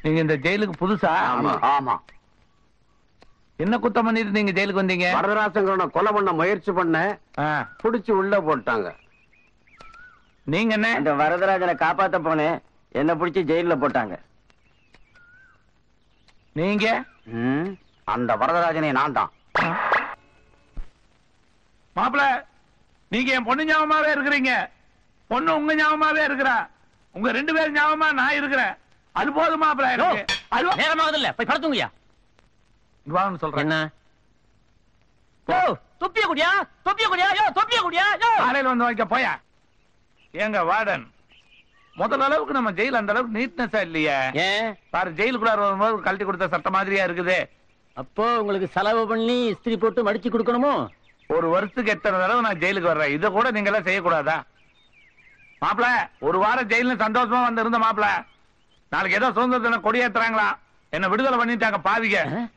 நீங்க இந்த ஜெயிலுக்கு புதுசா ஆமா என்ன குத்தம் பண்ணிட்டு நீங்க ஜெயிலுக்கு வந்தீங்க வரதராசங்கரனை கொலை பண்ண முயற்சி பண்ண ஆ, புடிச்சு உள்ள போட்டாங்க நீங்க என்ன அந்த வரதராஜனை காப்பாத்த போனேன் என்ன பிடிச்சி ஜெயில போட்டாங்க நீங்க ம், அந்த வரதராஜனை நான் தான் மாப்பிள நீங்க என் பொண்ணு ஞாபகமாவே இருக்கிறீங்க பொண்ணு உங்க ஞாபகமாவே இருக்கிறா உங்க ரெண்டு பேரும் ஞாபகமா நான் இருக்கிறேன் அது போதும் மாப்பிள எனக்கு அது போ- நேரமாவது இல்ல போய் படுத்துங்கயா இங்க வாங்கன்னு சொல்றேன் என்ன ஓ தொப்பிய குடியா தொப்பிய குடியா யோ தொப்பிய குடியா யோ காலையில வந்து வாங்கிக்க போயா ஏங்க வார்டன் முதல் அளவுக்கு நம்ம ஜெயில் அந்த அளவுக்கு நீட்னஸா இல்லையே ஏன் பாரு ஜெயிலுக்குள்ளார வரும்போது கழட்டி கொடுத்த சட்ட மாதிரியா இருக்குது அப்போ உங்களுக்கு செலவு பண்ணி இஸ்திரி போட்டு மடிச்சு கொடுக்கணுமோ ஒரு வருஷத்துக்கு எத்தனை தடவை நான் ஜெயிலுக்கு வர்றேன் இதை கூட நீங்க எல்லாம் செய்யக்கூடாதா மாப்பிள ஒரு வாரம் ஜெயில சந்தோஷமா வந்து இருந்த மாப்பிள நாளைக்கு ஏதோ சுதந்திர தினம் கொடியேத்துறாங்களா என்ன விடுதலை பண்ணிட்டாங்க பாவிக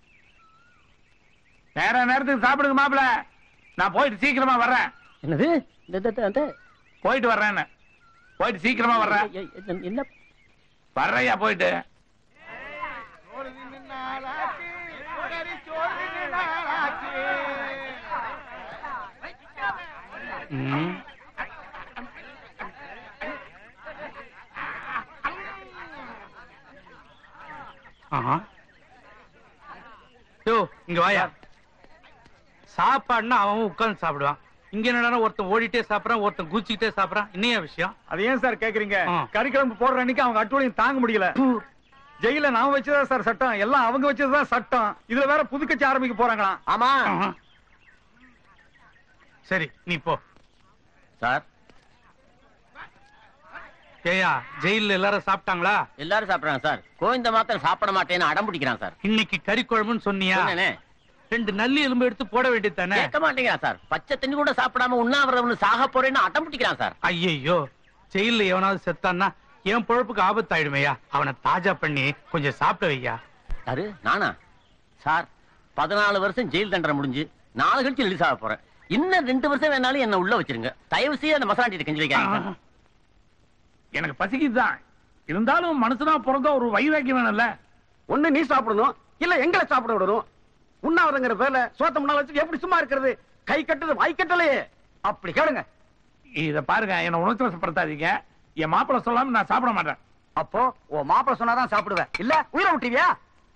நேர நேரத்துக்கு சாப்பிடுங்க மாப்பிள நான் போயிட்டு சீக்கிரமா வர்றேன் என்னது இந்த- இந்த- இந்த- போயிட்டு வர்றேன்னு போயிட்டு சீக்கிரமா வர்றேன் எ- எ- என்ன வர்றையா போயிட்டு ம். ஆஹா. யோ, இங்க வாயா சாப்பாடுனா அவன் உட்கார்ந்து சாப்பிடுவான் இங்க என்னடா ஒருத்தன் ஓடிட்டே சாப்பிடறான் ஒருத்தன் குச்சிக்கிட்டே சாப்பிடறான் என்னையா விஷயம் அது ஏன் சார் கேக்குறீங்க ஆ. கறிக்கிழம்பு போடுற அன்னைக்கு அவங்க அட்டூழியம் தாங்க முடியல ஜெயில நாம வச்சதா சார் சட்டம் எல்லாம் அவங்க வச்சதுதான் சட்டம் இதுல வேற புதுக்கட்சி ஆரம்பிக்க போறாங்களாம் ஆமா ஆஹா. சரி நீ போ சார் ஏயா ஜெயில்ல எல்லாரும் சாப்பிட்டாங்களா எல்லாரும் சாப்பிடுறாங்க சார் கோவிந்த மாத்திரம் சாப்பிட மாட்டேன்னு அடம் பிடிக்கிறான் சார் இன்னைக்கு கறி குழம்புன்னு சொன்னியா சொன்னேனே. ரெண்டு நல்லி எலும்பு எடுத்து போட வேண்டியது தானே கேட்க மாட்டேங்கிறான் சார் பச்சை தண்ணி கூட சாப்பிடாம உண்ணாவிரதம் சாக போறேன்னு அடம் பிடிக்கிறான் சார் ஐயையோ ஜெயில்ல எவனாவது செத்தான்னா என் பொழப்புக்கு ஆபத்தாயிடுமையா அவனை தாஜா பண்ணி கொஞ்சம் சாப்பிட வையா யாரு நானா சார் பதினாலு வருஷம் ஜெயில் தண்டனை முடிஞ்சு நாலு கழிச்சு ரிலீஸ் ஆக போறேன் இன்னும் ரெண்டு வருஷம் வேணாலும் என்ன உள்ள வச்சிருங்க தயவு செய்து அந்த மசாலாட்டி கஞ்சி வைக்காங்க எனக்கு பசிக்குதுதான் இருந்தாலும் மனுஷனா பிறந்த ஒரு வைராக்கியம் வேணும்ல ஒண்ணு நீ சாப்பிடணும் இல்ல எங்களை சாப்பிட விடணும் உண்ணாவிரங்கிற பேர்ல சோத்த முன்னால வச்சு எப்படி சும்மா இருக்கிறது கை கட்டுது வாய் கட்டலையே அப்படி கேளுங்க இத பாருங்க என்ன உணர்ச்சி வசப்படுத்தாதீங்க என் மாப்பிள்ள சொல்லாம நான் சாப்பிட மாட்டேன் அப்போ உன் மாப்பிள சொன்னாதான் சாப்பிடுவேன் இல்ல உயிரை விட்டுவியா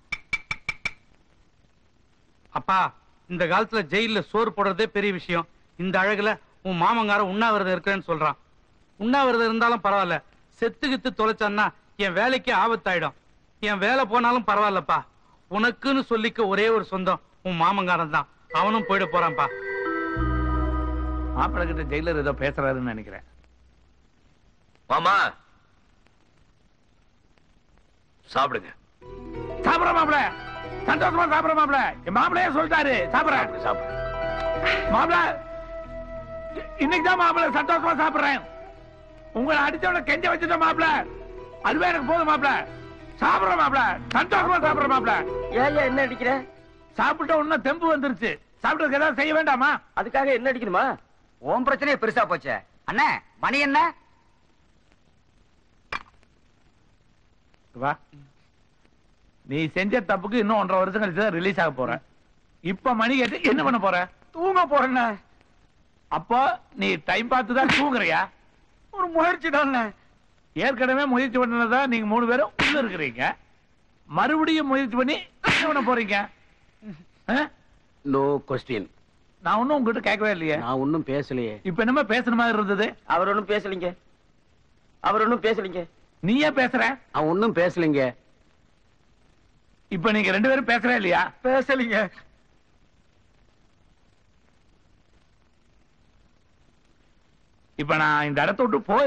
அப்பா இந்த காலத்துல ஜெயில்ல சோறு போடுறதே பெரிய விஷயம் இந்த அழகுல உன் மாமங்காரன் உண்ணாவிரதம் இருக்கிறேன்னு சொல்றான் உண்ணாவிரதம் இருந்தாலும் பரவாயில்ல செத்து கித்து தொலைச்சான்னா என் வேலைக்கு ஆபத்தாயிடும் என் வேலை போனாலும் பரவாயில்லப்பா உனக்குன்னு சொல்லிக்க ஒரே ஒரு சொந்தம் உன் மாமங்காரன் தான் அவனும் போயிட போறான்ப்பா மாப்பிள்ள கிட்ட ஜெயிலர் ஏதோ பேசுறாருன்னு நினைக்கிறேன் மாமா சாப்பிடுங்க சாப்பிட மாப்பிள சந்தோஷமா சாப்பிட மாப்பிள என் மாப்பிளையே சொல்லிட்டாரு சாப்பிடுறேன் சாப்பிடு மாப்பிள இன்னைக்கு தான் மாப்பிள சந்தோஷமா சாப்பிடுறேன் உங்களை அடிச்சவன கெஞ்ச வச்சுட்ட மாப்பிள அதுவே எனக்கு போதும் மாப்பிள சாப்பிடுற மாப்பிள சந்தோஷமா சாப்பிடுற மாப்பிள ஏன் ஏன் என்ன அடிக்கிற சாப்பிட்ட உடனே தெம்பு வந்துருச்சு சாப்பிட்டதுக்கு ஏதாவது செய்ய வேண்டாமா அதுக்காக என்ன அடிக்கணுமா உன் பிரச்சனையே பெருசா போச்சே அண்ணே மணி என்ன வா நீ செஞ்ச தப்புக்கு இன்னும் ஒன்றரை வருஷம் கழிச்சு தான் ரிலீஸ் ஆக போற இப்ப மணி கேட்டு என்ன பண்ண போற தூங்க போறேண்ணே அப்போ நீ டைம் பார்த்து தான் தூங்குறியா ஒரு முயற்சி தானே ஏற்கனவே முயற்சி பண்ணதா நீங்க மூணு பேரும் உள்ள இருக்கிறீங்க மறுபடியும் முயற்சி பண்ணி என்ன பண்ண போறீங்க ஆ? நோ கொஸ்டின் நான் ஒண்ணும் உங்ககிட்ட கேட்கவே இல்லையே நான் ஒன்னும் பேசலையே இப்ப என்னமா பேசுற மாதிரி இருந்தது அவர் ஒண்ணும் பேசலீங்க அவர் ஒண்ணும் பேசலீங்க நீ ஏன் பேசுற அவன் ஒன்னும் பேசலைங்க இப்ப நீங்க ரெண்டு பேரும் பேசுறே இல்லையா பேசலைங்க இப்ப நான் இந்த இடத்த விட்டு போயிரு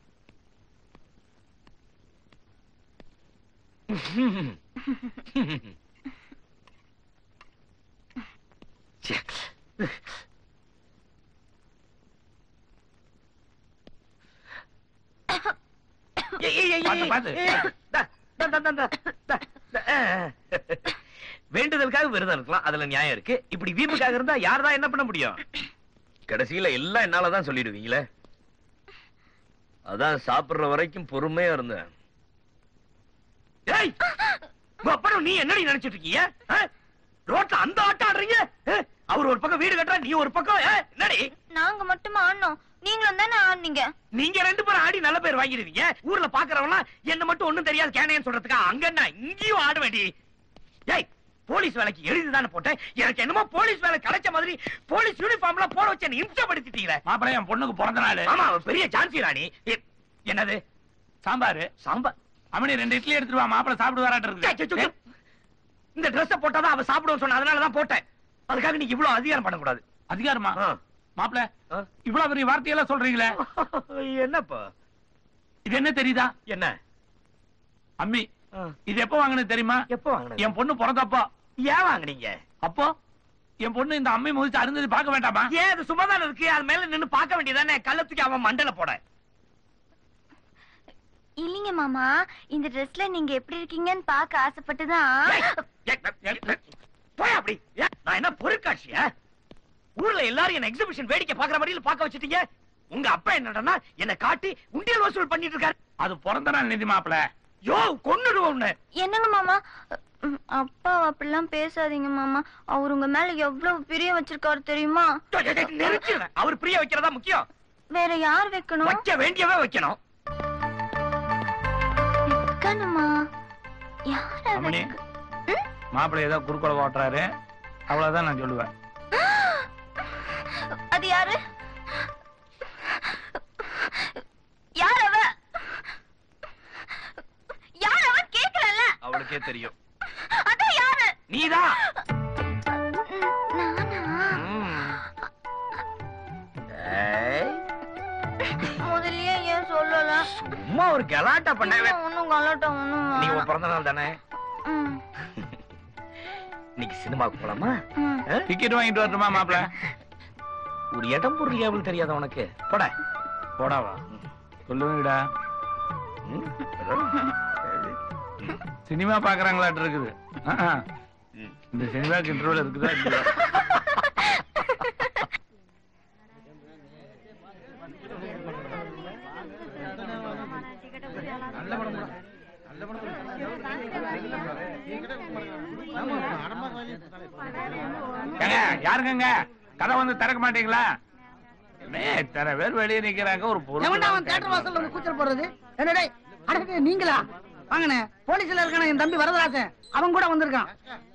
பாத்து, பாத்து. வேண்டுதலுக்காக விரதம் இருக்கலாம் அதுல நியாயம் இருக்கு இப்படி வீம்புக்காக இருந்தா யார் தான் என்ன பண்ண முடியும் கடைசியில எல்லாம் என்னாலதான் சொல்லிடுவீங்களே அதான் சாப்பிடுற வரைக்கும் பொறுமையா இருந்தேன் ஏய் அப்புறம் நீ என்னடி நினைச்சிட்டு இருக்கீங்க ஆ? ரோட்ல அந்த ஆட்டம் ஆடுறீங்க ஆ? அவர் ஒரு பக்கம் வீடு கட்டுறா நீ ஒரு பக்கம் ஆ? என்னடி நாங்க மட்டுமா ஆடணும் நீங்களும் தானே ஆடுனீங்க நீங்க ரெண்டு பேரும் ஆடி நல்ல பேர் வாங்கிடுவீங்க ஊர்ல பாக்குறவங்க என்ன மட்டும் ஒண்ணும் தெரியாது கேனையன்னு சொல்றதுக்கா அங்க என்ன இங்கேயும் ஆட வேண்டி ஏய் போலீஸ் வேலைக்கு எழுதிதானே போட்டேன் எனக்கு என்னமோ போலீஸ் வேலை கிடைச்ச மாதிரி போலீஸ் யூனிஃபார்ம்ல போட வச்சு என்ன இம்சப்படுத்திட்டீங்களே மாப்பிள்ளை என் பொண்ணுக்கு பிறந்த நாள் ஆமா அவ பெரிய ஜான்சி ராணி எ- என்னது சாம்பார் சாம்பார் அம்மனி ரெண்டு இட்லி எடுத்துட்டு வா மாப்பிள்ளை சாப்பிட்டு வராட்டு சே, சே, சே, சே. இருக்கு இந்த ட்ரெஸ் போட்டாதான் அவ சாப்பிடுவோம் சொன்ன அதனாலதான் போட்டேன் அதுக்காக நீ இவ்வளவு அதிகாரம் பண்ணக்கூடாது அதிகாரமா ஆ. மாப்பிள்ள ஆ. இவ்வளவு பெரிய வார்த்தையெல்லாம் சொல்றீங்களே என்னப்பா இது என்ன தெரியுதா என்ன அம்மி ஆ. இது எப்ப வாங்கினது தெரியுமா எப்போ வாங்கினது என் பொண்ணு பிறந்தப்போ ஏன் வாங்குனீங்க அப்போ என் பொண்ணு இந்த அம்மி முதிச்சு அருந்தது பார்க்க வேண்டாமா ஏன் அது சும்மாதானே இருக்கு அது மேல நின்னு பார்க்க வேண்டியதானே கள்ள தூக்கி அவன் மண்டல போட இல்லைங்க மாமா இந்த ட்ரெஸ்ல நீங்க எப்படி இருக்கீங்கன்னு பார்க்க ஆசைப்பட்டுதான் ஏய், ஏய், ஏய், ஏய், போய் அப்படி ஏன், நான் என்ன பொருட்காட்சியா ஊர்ல எல்லாரும் என்ன எக்ஸிபிஷன் வேடிக்கை பாக்குற மாதிரி பார்க்க வச்சிட்டீங்க உங்க அப்பா என்னடா என்ன காட்டி உண்டியல் வசூல் பண்ணிட்டு இருக்காரு அது பிறந்த நாள் நிதி மாப்பிள்ள யோ கொன்னுடுவோம் உன்னை. என்னங்க மாமா ம், அப்பா அப்படிலாம் பேசாதீங்க மாமா அவர் உங்க மேல எவ்வளவு பிரிய வச்சிருக்காரு தெரியுமா ஏய், ஏய், ஏய், நிறுத்திடுறேன். அவர் பிரிய வைக்கிறதா முக்கியம் வேற யார் வைக்கணும் வைக்க வேண்டியவே வைக்கணும் வைக்கணுமா யார அம்மணி. வைக்க- ம்? மாப்பிள்ளை ஏதோ குறுக்கோல ஓட்டுறாரு அவ்வளவுதான் நான் சொல்லுவேன் அது யாரு யார் அவ யார் அவ கேக்கலல்ல அவளுக்கே தெரியும் அதான் யாரு நீதான் ம், நானா முதல்லயே ஏன் சொல்லல சும்மா ஒரு கலாட்டா பண்ணவே ஒண்ணும் கலட்டம் ஒண்ணும் நீ வேணாம். உன் பிறந்த நாள் தானே ம், இன்னைக்கு சினிமாவுக்கு போலாமா ம். ஆ? டிக்கெட் வாங்கிட்டு வரட்டுமா மாப்பிள்ள ஒரு இடம் பொருள் ஏவல் தெரியாத உனக்கு போட போடாவா சொல்லுங்கடா ம்? சினிமா பாக்குறாங்களாட்டு இருக்குது ஆ, ஆ. இந்த சினிமாக்கு இன்டர்வல் இருக்குதா இல்லையா? ஏங்க யாருங்கங்க கதை வந்து திறக்க மாட்டீங்களா என்ன இத்தனை பேர் வெளியே நிக்கிறாங்க ஒரு எவன்டா அவன் பொருள் தியேட்டர் வாசல்ல வந்து கூச்சல் போடுறது என்னடே அடடே நீங்களா வாங்கண்ணே போலீஸ்ல இருக்கான என் தம்பி வரதராசன் அவன் கூட வந்திருக்கான்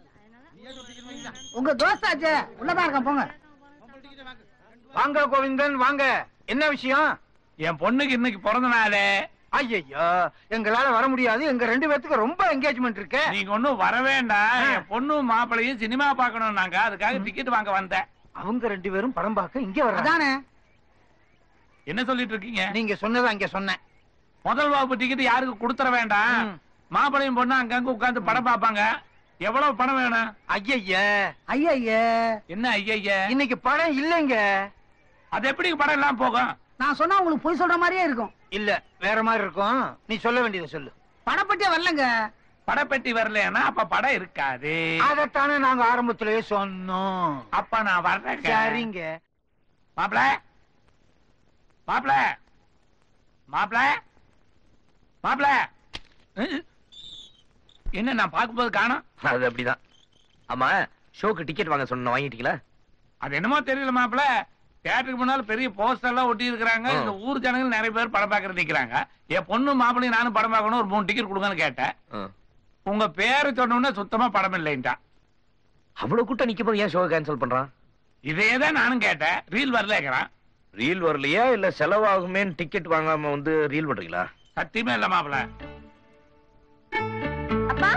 உங்க தோஸ்தாச்சே உள்ளதான் இருக்கான் போங்க வாங்க கோவிந்தன் வாங்க என்ன விஷயம் என் பொண்ணுக்கு இன்னைக்கு பிறந்த நாளு ஐயோ எங்களால வர முடியாது எங்க ரெண்டு பேத்துக்கு ரொம்ப என்கேஜ்மெண்ட் இருக்கு நீங்க ஒண்ணும் வர வேண்டாம் என் பொண்ணும் மாப்பிளையும் சினிமா பார்க்கணும் நாங்க அதுக்காக டிக்கெட் வாங்க வந்தேன் அவங்க ரெண்டு பேரும் படம் பார்க்க இங்க வர்றாங்க அதானே என்ன சொல்லிட்டு இருக்கீங்க நீங்க சொன்னதை அங்க சொன்னேன் முதல் வகுப்பு டிக்கெட் யாருக்கு கொடுத்துற வேண்டாம் ம். மாப்பிளையும் பொண்ணு அங்கங்க உட்கார்ந்து படம் பார்ப்பாங்க எவ்வளவு பணம் வேணும் ஐயய்ய ஐயா என்ன ஐயா இன்னைக்கு படம் இல்லைங்க அது எப்படி படம் எல்லாம் போகும் நான் சொன்னா உங்களுக்கு பொய் சொல்ற மாதிரியே இருக்கும் இல்ல வேற மாதிரி இருக்கும் நீ சொல்ல வேண்டியதை சொல்லு படப்பட்டியே வரலங்க படப்பெட்டி வரலன்னா அப்ப படம் இருக்காது அதத்தானே நாங்க ஆரம்பத்திலேயே சொன்னோம் அப்ப நான் வர்றேன் சரிங்க மாப்பிள மாப்பிள மாப்பிள மாப்பிள அஹ். என்ன நான் பார்க்கும்போது காணோம் அது அப்படிதான் ஆமா ஷோக்கு டிக்கெட் வாங்க சொன்ன வாங்கிட்டீங்களா அது என்னமோ தெரியல மாப்பிள தியேட்டருக்கு முன்னால பெரிய போஸ்டர் எல்லாம் ஒட்டி இருக்கிறாங்க ஆ. இந்த ஊர் ஜனங்கள் நிறைய பேர் படம் பார்க்கறது நிக்கிறாங்க என் பொண்ணு மாப்பிளையும் நானும் படம் பார்க்கணும் ஒரு மூணு டிக்கெட் கொடுங்கன்னு கேட்டேன் உங்க பேரை சொன்ன உடனே சுத்தமா படம் இல்லைன்ட்டான் அவ்வளவு கூட்டம் நிக்கும் போது ஏன் ஷோ கேன்சல் பண்றான் இதே தான் நானும் கேட்டேன் ரீல் வரலேங்கிறான் ரீல் வரலையா இல்ல செலவாகுமே டிக்கெட் வாங்காம வந்து ரீல் பண்றீங்களா சத்தியமே இல்ல மாப்பிள அப்பா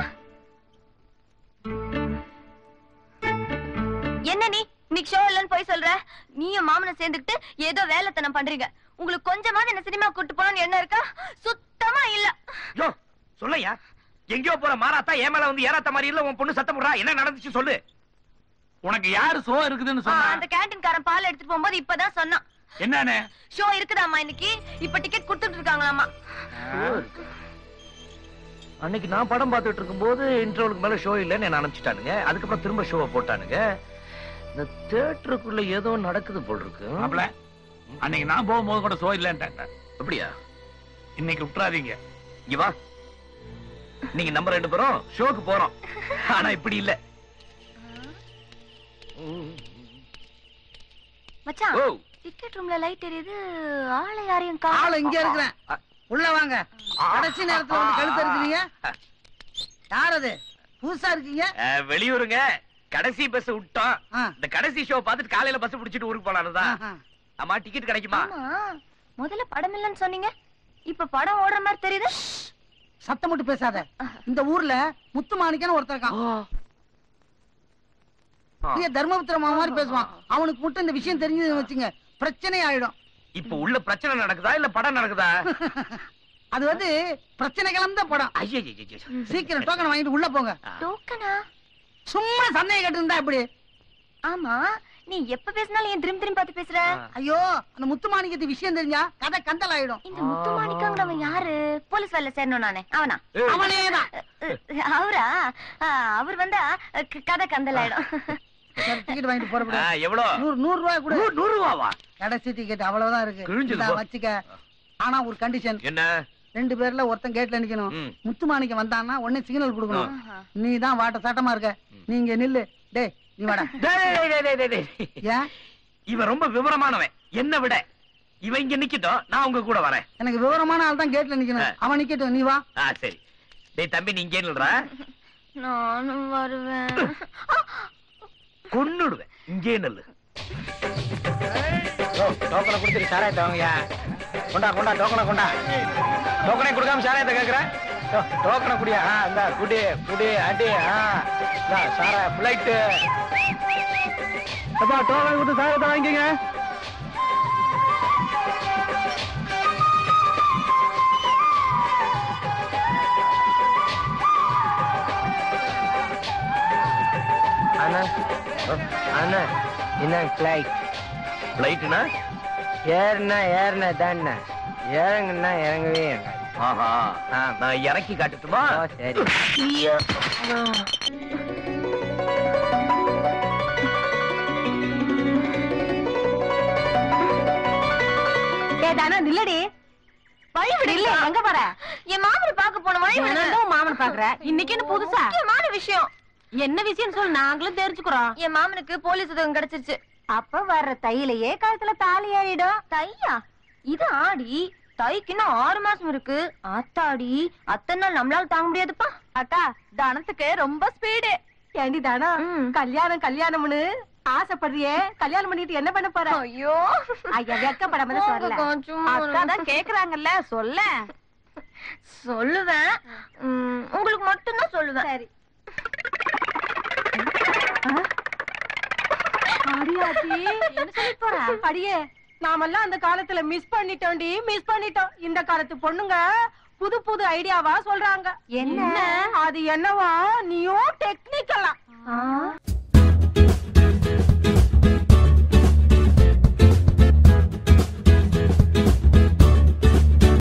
என்ன நீ இன்னைக்கு ஷோ இல்லைன்னு போய் சொல்ற நீயும் மாமனும் சேர்ந்துக்கிட்டு ஏதோ வேலைத்தனம் பண்றீங்க உங்களுக்கு கொஞ்சமாவது என்ன சினிமா கூட்டு போகணும்னு என்ன இருக்கா சுத்தமா இல்ல யோ சொல்லையா எங்கேயோ போற மாறாத்தா ஏன் மேல வந்து ஏறாத்த மாதிரி இல்ல உன் பொண்ணு சத்தம் போடுறா என்ன நடந்துச்சு சொல்லு உனக்கு யாரு சோ இருக்குதுன்னு ஆ, சொன்னா அந்த கேண்டீன்காரன் பால் எடுத்துட்டு போகும்போது இப்பதான் சொன்னான் என்னன்னு ஷோ இருக்குதாம்மா இன்னைக்கு இப்ப டிக்கெட் கொடுத்துட்டு இருக்காங்களாமா அன்னைக்கு நான் படம் பார்த்துட்டு இருக்கும்போது இன்டர்வலுக்கு மேல ஷோ இல்லைன்னு என்ன அனுப்பிச்சிட்டானுங்க அதுக்கப்புறம் திரும்ப ஷோவை போட்டானுங்க இந்த தியேட்டருக்குள்ள ஏதோ நடக்குது போல் இருக்கு மாப்பிள அன்னைக்கு நான் போகும்போது கூட சோ இல்லன்ட்டேன் அப்படியா இன்னைக்கு விட்டுறாதீங்க இங்க வா நீங்க நம்ம ரெண்டு பேரும் ஷோக்கு போறோம் ஆனா இப்படி இல்ல மச்சான் ஓ டிக்கெட் ரூம்ல லைட் எரியுது ஆளை யாரையும் ஆளு காணோம் இங்க இருக்கிறேன் உள்ள வாங்க கடைசி நேரத்துல வந்து கழுத்து இருக்கிறீங்க யார் அது புதுசா இருக்கீங்க அஹ், வெளியூருங்க கடைசி பஸ் விட்டோம் ஆ. இந்த கடைசி ஷோ பார்த்துட்டு காலையில பஸ் பிடிச்சிட்டு ஊருக்கு போலான்னு தான் ஆஹா. ஆமா டிக்கெட் கிடைக்குமா ஆமா முதல்ல படம் இல்லைன்னு சொன்னீங்க இப்ப படம் ஓடுற மாதிரி தெரியுது சத்தம் மட்டும் பேசாத இந்த ஊர்ல முத்துமாணிக்கன்னு ஒருத்தர் இருக்கான் பெரிய தர்மபுத்திர மாமா மாதிரி பேசுவான் அவனுக்கு மட்டும் இந்த விஷயம் தெரிஞ்சதுன்னு வச்சுங்க பிரச்சனை ஆயிடும் இப்ப உள்ள பிரச்சனை நடக்குதா இல்ல படம் நடக்குதா அது வந்து பிரச்சனை கலந்த படம் ஐயோ சீக்கிரம் டோக்கன் வாங்கிட்டு உள்ள போங்க டோக்கனா சும்மா சந்தேகம் கேட்டு இருந்தா இப்படி ஆமா நீ எப்ப பேசினாலும் ஏன் திரும்பி திரும்பி பார்த்து பேசுற ஐயோ அந்த முத்துமாணிக்கத்து விஷயம் தெரிஞ்சா கதை கந்தல் ஆயிடும் இந்த முத்துமாணிக்காங்கிறவன் யாரு போலீஸ் வேலை சேரணும் நானே அவனா அவனேதான் அஹ், அவரா அஹ், அவர் வந்தா அஹ், க- கதை கந்தலாயிடும் சரி டிக்கெட் வாங்கிட்டு போறப்பட எவ்வளவு நூறு நூறு ரூபாய் கூட நூறு நூறு ரூபாவா கடைசி டிக்கெட் அவ்வளவுதான் இருக்கு கிழிஞ்சது இந்தா போ. வச்சுக்க ஆனா ஒரு கண்டிஷன் என்ன ரெண்டு பேர்ல ஒருத்தன் கேட்ல நிக்கணும் ம். முத்துமாணிக்கம் வந்தான்னா உடனே சிக்னல் கொடுக்கணும் ஆஹா. நீ தான் வாட்ட சாட்டமா இருக்க நீங்க நில்லு டேய் நீ வாடா டேய், டேய், டேய், டேய், டேய், டேய். ஏன் இவன் ரொம்ப விவரமானவன் என்ன விட இவன் இங்க நிக்கட்டும் நான் உங்க கூட வரேன் எனக்கு விவரமான ஆள் தான் கேட்ல நிக்கணும் ஆ. அவன் நிக்கட்டும் நீ வா ஆ சரி டேய் தம்பி நீ இங்கே நில்றா நானும் வருவேன் கொன்னுடுவேன் இங்கே நில்லு டோக்கனை கொடுத்துட்டு சாராயத்தை வாங்கயா கொண்டா கொண்டா டோக்கனை கொண்டா டோக்கனை கொடுக்காம சாராயத்தை கேக்குறேன் டோ- டோக்கனை குடியா ஆ இந்த குடி குடி அடி ஆ இந்தா, சாராய பிளைட்டு அப்பா டோக்கனை கொடுத்து சாராயத்தை வாங்கிக்கங்க அண்ணா அண்ணா என்ன ஃப்ளைட் லைட்டுனா ஏறுனா ஏறுனா தானே இறங்குனா இறங்கவே இறங்காது ஆஹா நான் இறக்கி காட்டுட்டுமா ஓ சரி ஏதானா நில்லடி வழி விடு இல்ல எங்க போற என் மாமனை பார்க்க போன வழி விடு மாமனை பாக்குற இன்னைக்கு என்ன புதுசா முக்கியமான விஷயம் என்ன விஷயம் சொல்லு நாங்களும் தெரிஞ்சுக்கிறோம் என் மாமனுக்கு போலீஸ் உதவி கிடைச்சிருச்சு அப்ப வர்ற தையிலேயே கழுத்துல தாலி ஏறிடும் தையா இது ஆடி தைக்கு இன்னும் ஆறு மாசம் இருக்கு ஆத்தாடி அத்தனை நாள் நம்மளால தாங்க முடியாதுப்பா அக்கா தனத்துக்கு ரொம்ப ஸ்பீடு ஏண்டி தானம் கல்யாணம் கல்யாணம்னு ஆசைப்படுறியே கல்யாணம் பண்ணிட்டு என்ன பண்ண போற ஐயோ ஐயா வெக்கப்படாம சொல்ல அக்கா தான் கேக்குறாங்கல்ல சொல்ல சொல்லுவேன் உம், உங்களுக்கு மட்டும்தான் சொல்லுவேன் சரி அடியாச்சி என்ன சொல்லி போற அடியே நாமெல்லாம் அந்த காலத்துல மிஸ் பண்ணிட்டோம்டி மிஸ் பண்ணிட்டோம் இந்த காலத்து பொண்ணுங்க புது புது ஐடியாவா சொல்றாங்க என்ன? அது என்னவா நீயும் டெக்னிக்கலா ஆ